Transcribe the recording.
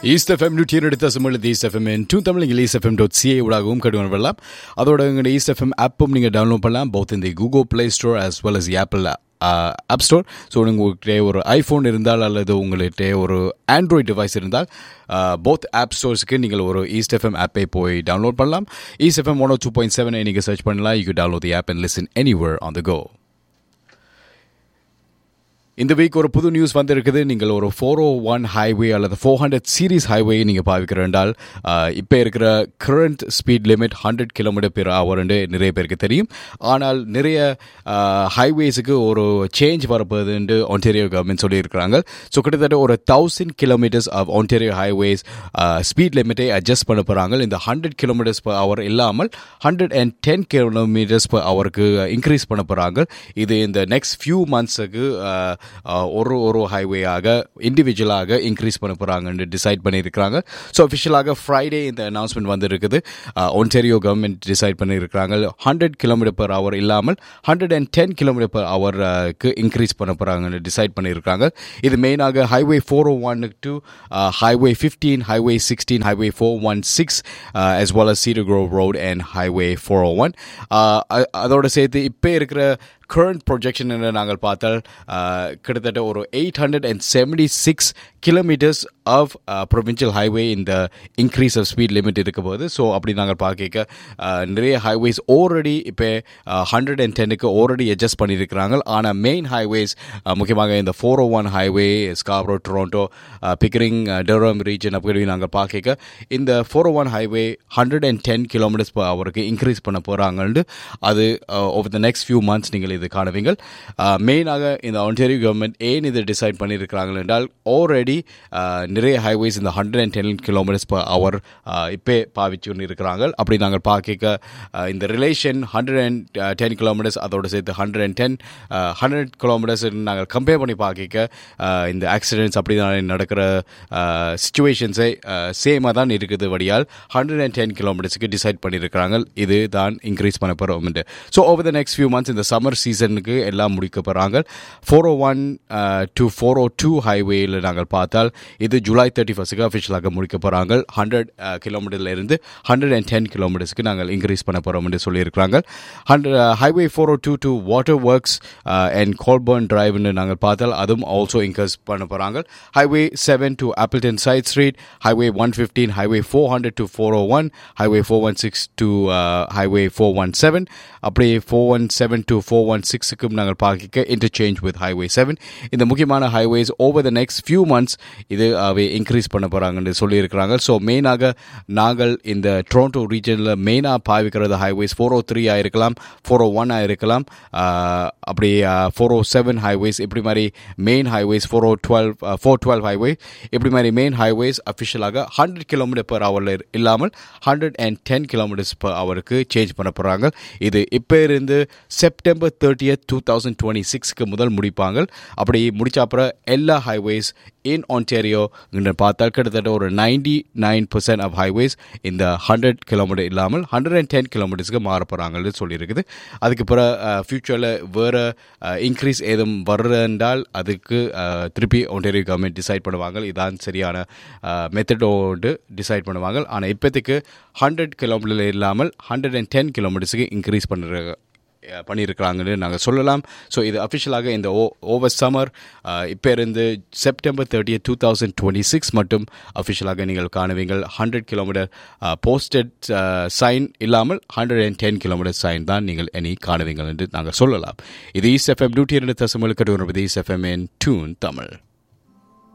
east FM நூற்றி இரண்டு தசமேழு ஈஸ்ட் எஃப்எம் டூ தமிழ் நீங்கள் ஈஸ்ட் எஃப்எம் டாட் சிஏ ஊடாகவும் கடுவன் வரலாம் அதோட எங்களுடைய ஈஸ்ட் எஃப்எம் ஆப்பும் நீங்கள் டவுன்லோட் பண்ணலாம் பௌத் இந்த Google Play Store as well as Apple App Store so உங்கள்கிட்ட ஒரு ஐஃபோன் இருந்தால் அல்லது உங்கள்கிட்ட ஒரு ஆண்ட்ராய்டு டிவைஸ் இருந்தால் போத் ஆப் ஸ்டோர்ஸ்க்கு நீங்கள் ஒரு ஈஸ்ட் எஃப்எம் ஆப்பை போய் டவுன்லோட் பண்ணலாம் East FM one two point seven நீங்கள் சர்ச் பண்ணலாம் you download the app and listen anywhere on the go இந்த வீக் ஒரு புது நியூஸ் வந்திருக்குது நீங்கள் ஒரு ஃபோர் ஓ ஒன் ஹைவே அல்லது ஃபோர் ஹண்ட்ரட் சீரீஸ் ஹைவே நீங்கள் பாவிக்கிறேன்டால் இப்போ இருக்கிற current speed limit hundred kilometre per ஹவர்னு நிறைய பேருக்கு தெரியும் ஆனால் நிறைய ஹைவேஸுக்கு ஒரு சேஞ்ச் வரப்போகுதுன்னு ஒன்டேரியோ கவர்மெண்ட் சொல்லியிருக்கிறாங்க ஸோ கிட்டத்தட்ட ஒரு thousand kilometres of Ontario highways speed லிமிட்டை அட்ஜஸ்ட் பண்ண போகிறாங்க இந்த ஹண்ட்ரட் கிலோமீட்டர்ஸ் பர் ஹவர் இல்லாமல் hundred and ten kilometres per ஹவருக்கு இன்க்ரீஸ் பண்ண போகிறாங்க இது இந்த நெக்ஸ்ட் ஃபியூ மந்த்ஸுக்கு ஒரு ஒரு ஹைவேயாக இண்டிவிஜுவலாக இன்க்ரீஸ் பண்ண போகிறாங்கன்னு டிசைட் பண்ணியிருக்கிறாங்க ஸோ அஃபிஷியலாக ஃப்ரைடே இந்த அனௌன்ஸ்மெண்ட் வந்திருக்குது ஒன்டேரியோ கவர்மெண்ட் டிசைட் பண்ணியிருக்கிறாங்க ஹண்ட்ரட் கிலோமீட்டர் பர் ஹவர் இல்லாமல் hundred and ten kilometre per ஹவருக்கு இன்க்ரீஸ் பண்ண போகிறாங்கன்னு டிசைட் பண்ணியிருக்காங்க இது மெயினாக highway four O one to highway fifteen highway sixteen highway four one six as well as Cedar Grove Road and Highway 401 அதோட சேர்த்து இப்போ இருக்கிற கரண்ட் ப்ரொஜெக்ஷன் என்று நாங்கள் பார்த்தால் கிட்டத்தட்ட ஒரு eight hundred and seventy six kilometres of provincial highway இந்த இன்க்ரீஸ் ஆஃப் ஸ்பீட் லிமிட் இருக்க போது ஸோ அப்படி நாங்கள் பார்க்க நிறைய ஹைவேஸ் ஆல்ரெடி இப்போ ஹண்ட்ரட் அண்ட் டென்னுக்கு ஆல்ரெடி அட்ஜஸ்ட் பண்ணியிருக்கிறாங்க ஆனால் மெயின் ஹைவேஸ் முக்கியமாக இந்த four O one highway Scarborough Toronto Pickering Durham region அப்படி நாங்கள் பார்க்க இந்த four O one highway hundred and ten kilometres per ஹவருக்கு இன்க்ரீஸ் பண்ண போகிறாங்கன்னு அது over the next few months நீங்கள் இது காணுவீங்கள் மெயினாக இந்த ஒன்டேரியோ கவர்மெண்ட் ஏன் இதை டிசைட் பண்ணியிருக்கிறாங்க என்றால் ஆல்ரெடி நிறைய ஹைவேஸ் இந்த hundred and ten kilometres per hour இப்போ பாவிச்சு இருக்கிறாங்க அப்படி நாங்கள் பார்க்க இந்த relation hundred and ten kilometres அதோடு சேர்த்து hundred and ten hundred kilometres நாங்கள் கம்பேர் பண்ணி பார்க்க இந்த ஆக்சிடென்ட்ஸ் அப்படி தான் நடக்கிற சுச்சுவேஷன்ஸை சேமாக தான் இருக்குது வழியால் ஹண்ட்ரட் அண்ட் டென் கிலோமீட்டர்ஸுக்கு டிசைட் பண்ணியிருக்கிறாங்க இது தான் இன்க்ரீஸ் பண்ண போகிறோம் so over the next few months இந்த சம்மர் சீசனுக்கு எல்லாம் முடிக்க போகிறாங்க four O one to four O two ஹைவேயில் நாங்கள் பார்த்தால் இது ஜூலை தேர்ட்டி ஃபஸ்ட்டுக்கு அஃபிஷியலாக முடிக்க போகிறாங்க ஹண்ட்ரட் கிலோமீட்டர்லேருந்து ஹண்ட்ரட் அண்ட் டென் கிலோமீட்டர்ஸ்க்கு நாங்கள் இன்க்ரீஸ் பண்ண போகிறோம் என்று சொல்லியிருக்கிறாங்க hundred highway four O two to water works and Colborne டிரைவ்னு நாங்கள் பார்த்தால் அதுவும் ஆல்சோ இன்க்ரீஸ் பண்ண போகிறாங்க highway seven to Appleton side street highway one fifteen highway four hundred to four O one highway four one six to highway four one seven அப்படியே four one seven to four one சிக்ஸுக்கும் நாங்கள் பார்க்க interchange with highway seven இந்த முக்கியமான highways over the next few months இது அவை increase பண்ண போகிறாங்கன்னு சொல்லியிருக்கிறாங்க ஸோ மெயினாக நாங்கள் இந்த டொரண்டோ ரீஜனில் மெயினாக பாவிக்கிறது ஹைவேஸ் ஃபோர் ஓ த்ரீ ஆயிருக்கலாம் ஃபோர் ஓ ஒன் ஆயிருக்கலாம் அப்படி ஃபோர் ஓ செவன் ஹைவேஸ் இப்படி மாதிரி main highways four O twelve four twelve highway இப்படி மாதிரி மெயின் ஹைவேஸ் அஃபிஷியலாக ஹண்ட்ரட் கிலோமீட்டர் பர் ஹவரில் இல்லாமல் hundred and ten kilometres per ஹவருக்கு சேஞ்ச் பண்ண போகிறாங்க இது இப்போ இருந்து September thirtieth two thousand twenty சிக்ஸ்க்கு முதல் முடிப்பாங்க அப்படி முடிச்ச அப்புறம் எல்லா ஹைவேஸ் இன் ஆன்டேரியோ பார்த்தால் கிட்டத்தட்ட ஒரு ninety nine percent of highways இந்த ஹண்ட்ரட் கிலோமீட்டர் இல்லாமல் ஹண்ட்ரட் அண்ட் டென் கிலோமீட்டர்ஸ்க்கு மாற போகிறாங்கன்னு சொல்லியிருக்குது அதுக்கு பிறகு ஃப்யூச்சரில் வேறு இன்க்ரீஸ் ஏதும் வர்றதால் அதுக்கு திருப்பி ஒன்டேரியோ கவர்மெண்ட் டிசைட் பண்ணுவாங்க இதான் சரியான மெத்தடோடு டிசைட் பண்ணுவாங்க ஆனால் இப்போதைக்கு ஹண்ட்ரட் கிலோமீட்டர் இல்லாமல் ஹண்ட்ரட் அண்ட் டென் கிலோமீட்டர்ஸுக்கு இன்க்ரீஸ் பண்ணுற பண்ணியிருக்கிறாங்கன்னு நாங்கள் சொல்லலாம் ஸோ இது அஃபிஷியலாக இந்த ஓ ஓவர் சம்மர் இப்போ இருந்து September thirty two thousand twenty six மட்டும் அஃபிஷியலாக நீங்கள் காணுவீங்கள் ஹண்ட்ரட் கிலோமீட்டர் போஸ்டட் சைன் இல்லாமல் hundred and ten kilometre sign தான் நீங்கள் இனி காணுவீங்கள் என்று நாங்கள் சொல்லலாம் இது ஈஸ்ட் எஃப்எம் நூற்றி இரண்டு தசமலுக்கு East FM in tune Tamil